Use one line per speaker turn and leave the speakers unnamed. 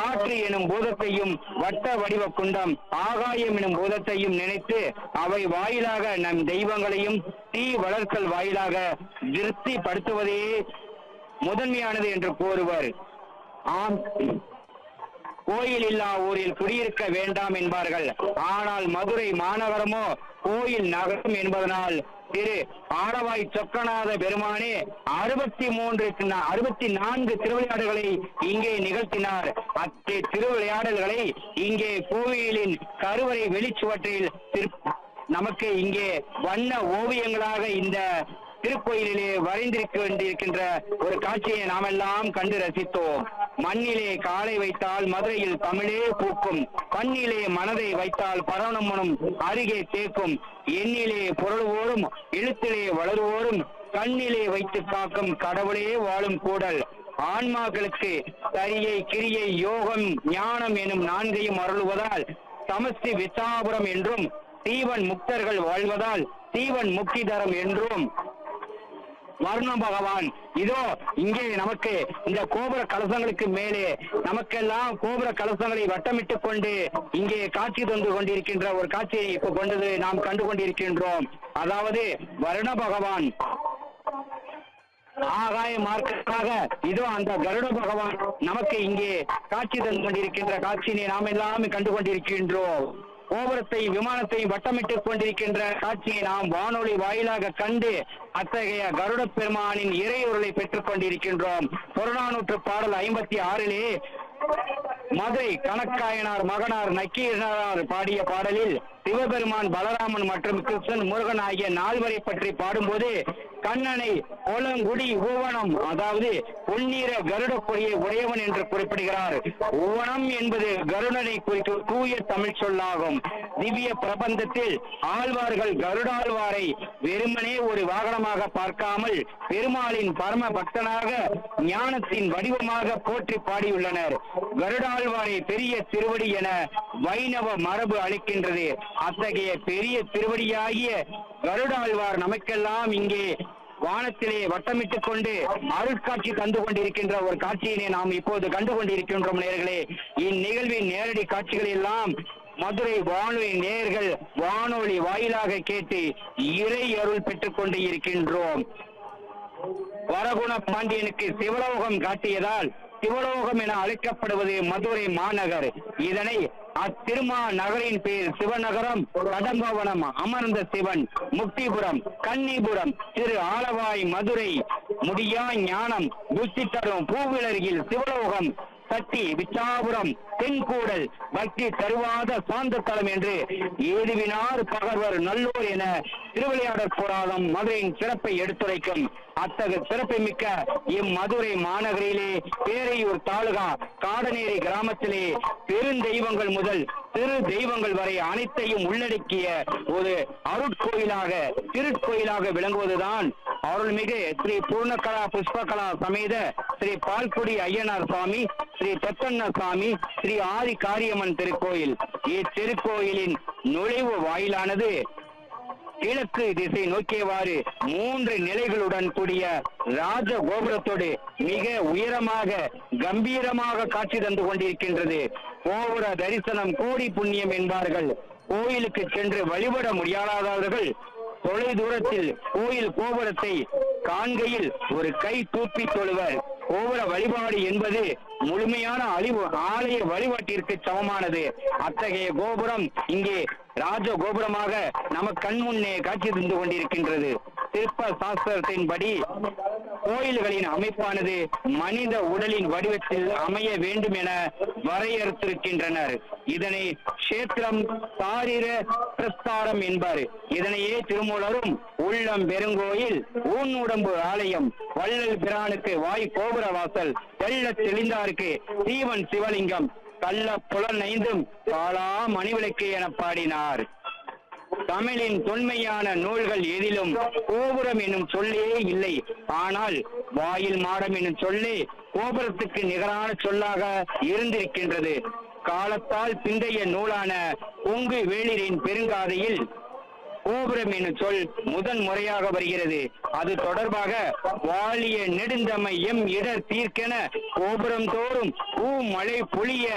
காற்று எனும் பூதத்தையும் வட்ட வடிவ குண்டம் ஆகாயம் எனும் பூதத்தையும் நினைத்து அவை வாயிலாக நம் தெய்வங்களையும் தீ வளர்த்தல் வாயிலாக திருப்திப்படுத்துவதே முதன்மையானது என்று கூறுவர் ஆம் கோயில் இல்லா ஊரில் குடியிருக்க வேண்டாம் என்பார்கள் ஆனால் மதுரை மாநகரமோ கோயில் நகரம் என்பதனால் திரு ஆடவாய் சொக்கநாத பெருமானே அறுபத்தி மூன்று அறுபத்தி நான்கு திருவிளையாடல்களை இங்கே நிகழ்த்தினார் அத்தகைய திருவிளையாடல்களை இங்கே கோவிலின் கருவறை வெளிச்சுவற்றில் சிற்- நமக்கு இங்கே வண்ண ஓவியங்களாக இந்த திருக்கோயிலிலே வரைந்திருக்க வேண்டியிருக்கின்ற ஒரு காட்சியை நாமெல்லாம் கண்டு ரசித்தோம் மண்ணிலே காலை வைத்தால் மதுரையில் தமிழே பூக்கும் பண்ணிலே மனதை வைத்தால் பரவணமனும் அருகே தேக்கும் எண்ணிலே புரளுவோரும் எழுத்திலே வளருவோரும் கண்ணிலே வைத்து காக்கும் கடவுளே வாழும் கூடல் ஆன்மாக்களுக்கு சரியை கிரியை யோகம் ஞானம் எனும் நான்கையும் அருளுவதால் சமஸ்தி விசாபுரம் என்றும் தீவன் முக்தர்கள் வாழ்வதால் தீவன் முக்திதரம் என்றும் வர்ண பகவான் இதோ இங்கே நமக்கு இந்த கோபுர கலசங்களுக்கு மேலே நமக்கெல்லாம் கோபுர கலசங்களை வட்டமிட்டுக் கொண்டு இங்கே காட்சி தந்து கொண்டிருக்கின்ற ஒரு காட்சியை இப்ப கொண்டது நாம் கண்டு கொண்டிருக்கின்றோம் அதாவது வருண பகவான் ஆகாய மார்க்கமாக இதோ அந்த கருட பகவான் நமக்கு இங்கே காட்சி தந்து கொண்டிருக்கின்ற காட்சியினை நாம் எல்லாமே கண்டு கொண்டிருக்கின்றோம் கோபுரத்தை விமானத்தை வட்டமிட்டுக் கொண்டிருக்கின்ற காட்சியை நாம் வானொலி வாயிலாக கண்டு அத்தகைய கருட பெருமானின் இறையுருளை பெற்றுக் கொண்டிருக்கின்றோம் புறநானூற்று பாடல் ஐம்பத்தி ஆறிலே மதுரை கணக்காயனார் மகனார் நக்கீரனார் பாடிய பாடலில் சிவபெருமான் பலராமன் மற்றும் கிருஷ்ணன் முருகன் ஆகிய நால்வரை பற்றி பாடும்போது கண்ணனை ஒலங்குடி ஊவனம் அதாவது பொன்னீர கருட கொடியை உடையவன் என்று குறிப்பிடுகிறார் ஊவனம் என்பது கருடனை குறிக்கும் தூய தமிழ் சொல்லாகும் திவ்ய பிரபந்தத்தில் ஆழ்வார்கள் கருடாழ்வாரை வெறுமனே ஒரு வாகனமாக பார்க்காமல் பெருமாளின் பரம பக்தனாக ஞானத்தின் வடிவமாக போற்றி பாடியுள்ளனர் கருடாழ்வாரை பெரிய திருவடி என வைணவ மரபு அளிக்கின்றது அத்தகைய பெரிய திருவடியாகிய கருடாழ்வார் நமக்கெல்லாம் இங்கே வானத்திலே வட்டமிட்டுக் கொண்டு அருட்காட்சி தந்து கொண்டிருக்கின்ற ஒரு காட்சியினை நாம் இப்போது கண்டு கொண்டிருக்கின்றோம் நேர்களே இந்நிகழ்வின் நேரடி காட்சிகள் எல்லாம் மதுரை வானொலி நேர்கள் வானொலி வாயிலாக கேட்டு இறை அருள் பெற்றுக் கொண்டு இருக்கின்றோம் வரகுண பாண்டியனுக்கு சிவலோகம் காட்டியதால் சிவலோகம் என அழைக்கப்படுவது மதுரை மாநகர் இதனை அத்திருமா நகரின் பேர் சிவநகரம் கடம்பவனம் அமர்ந்த சிவன் முக்திபுரம் கன்னிபுரம் திரு ஆலவாய் மதுரை முடியா ஞானம் புத்தி தரும் பூவிலருகில் சிவலோகம் சட்டி விச்சாபுரம் தென்கூடல் பக்தி தருவாத சாந்த தலம் என்று ஏதுவினார் பகர்வர் நல்லோர் என திருவிளையாடற் புராணம் மதுரையின் சிறப்பை எடுத்துரைக்கும் அத்தகைய சிறப்பு மிக்க இம்மதுரை மாநகரிலே பேரையூர் தாலுகா காடநேரி கிராமத்திலே பெருந்தெய்வங்கள் முதல் சிறு தெய்வங்கள் வரை அனைத்தையும் உள்ளடக்கிய ஒரு அருட்கோயிலாக திருக்கோயிலாக விளங்குவதுதான் அருள்மிகு ஸ்ரீ பூர்ணகலா புஷ்பகலா சமேத ஸ்ரீ பால்குடி ஐயனார் சுவாமி ஸ்ரீ தொத்தண்ண சாமி ஸ்ரீ ஆதி காரியம்மன் திருக்கோயில் இத்திருக்கோயிலின் நுழைவு வாயிலானது கிழக்கு திசை நோக்கியவாறு மூன்று நிலைகளுடன் கூடிய ராஜ கோபுரத்தோடு மிக உயரமாக கம்பீரமாக காட்சி தந்து கொண்டிருக்கின்றது கோபுர தரிசனம் கோடி புண்ணியம் என்பார்கள் கோயிலுக்கு சென்று வழிபட முடியாதவர்கள் தொலை தூரத்தில் கோயில் கோபுரத்தை காண்கையில் ஒரு கை தூப்பி தொழுவர் கோபுர வழிபாடு என்பது முழுமையான அழிவு ஆலய வழிபாட்டிற்கு சமமானது அத்தகைய கோபுரம் இங்கே ராஜ கோபுரமாக நம்ம கண் முன்னே காட்சி தந்து கொண்டிருக்கின்றது சிற்ப சாஸ்திரத்தின்படி கோயில்களின் அமைப்பானது மனித உடலின் வடிவத்தில் அமைய வேண்டும் என வரையறுத்திருக்கின்றனர் இதனை கஷேத்திரம் சாரீர பிரஸ்தாரம் என்பார் இதனையே திருமூலரும் உள்ளம் பெருங்கோயில் ஊனுடம்பு ஆலயம் வள்ளல் பிரானுக்கு வாய் கோபுர வாசல் தெள்ள தெளிந்தாருக்கு சீவன் சிவலிங்கம் கள்ள புலன் ஐந்தும் காலா மணிவிளக்கு என பாடினார் தமிழின் தொன்மையான நூல்கள் எதிலும் கோபுரம் என்னும் சொல்லே இல்லை ஆனால் வாயில் மாடம் என்னும் சொல்லே கோபுரத்துக்கு நிகரான சொல்லாக இருந்திருக்கின்றது காலத்தால் பிந்தைய நூலான பொங்கு வேளிரின் பெருங்காதையில் கோபுரம் என்னும் சொல் முதன் முறையாக வருகிறது அது தொடர்பாக வாலிய நெடுந்தமை எம் இடர் தீர்க்கென கோபுரம் தோறும் பூ மழை பொழிய